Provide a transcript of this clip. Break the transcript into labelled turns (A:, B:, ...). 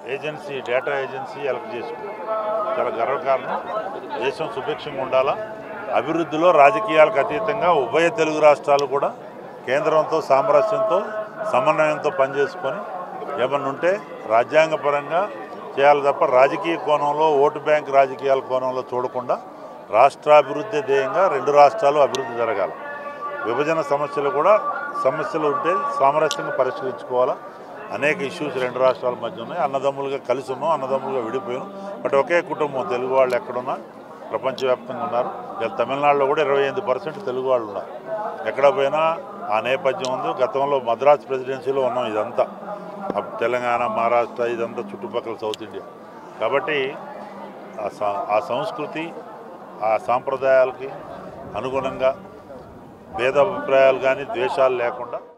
A: agency data agency elect చేసుకుంది చాలా గర్వకారణం దేశం సుభిక్షంగా ఉండాలా అభివృద్ధిలో రాజకీయాలకు అతీతంగా ఉభయ తెలుగు రాష్ట్రాలు కూడా కేంద్రంతో సామరస్యంతో సమన్వయంతో పనిచేసుకొని ఏమన్నా ఉంటే రాజ్యాంగపరంగా చేయాలి తప్ప రాజకీయ కోణంలో ఓటు బ్యాంక్ రాజకీయాల కోణంలో చూడకుండా రాష్ట్రాభివృద్ధి ధ్యేయంగా రెండు రాష్ట్రాలు అభివృద్ధి జరగాలి విభజన సమస్యలు కూడా సమస్యలు ఉంటే సామరస్యంగా పరిష్కరించుకోవాలా అనేక ఇష్యూస్ రెండు రాష్ట్రాల మధ్య ఉన్నాయి అన్నదమ్ములుగా కలిసి ఉన్నాం అన్నదమ్ములుగా విడిపోయాం బట్ ఒకే కుటుంబం తెలుగు వాళ్ళు ఎక్కడున్నా ప్రపంచవ్యాప్తంగా ఉన్నారు ఇలా తమిళనాడులో కూడా ఇరవై ఎనిమిది పర్సెంట్ తెలుగు వాళ్ళు ఉన్నారు ఎక్కడ పోయినా ఆ నేపథ్యం ఉంది గతంలో మద్రాస్ ప్రెసిడెన్సీలో ఉన్నాం ఇదంతా అప్ తెలంగాణ మహారాష్ట్ర ఇదంతా చుట్టుపక్కల సౌత్ ఇండియా కాబట్టి ఆ స- ఆ సంస్కృతి ఆ సాంప్రదాయాలకి అనుగుణంగా భేదాభిప్రాయాలు కానీ ద్వేషాలు లేకుండా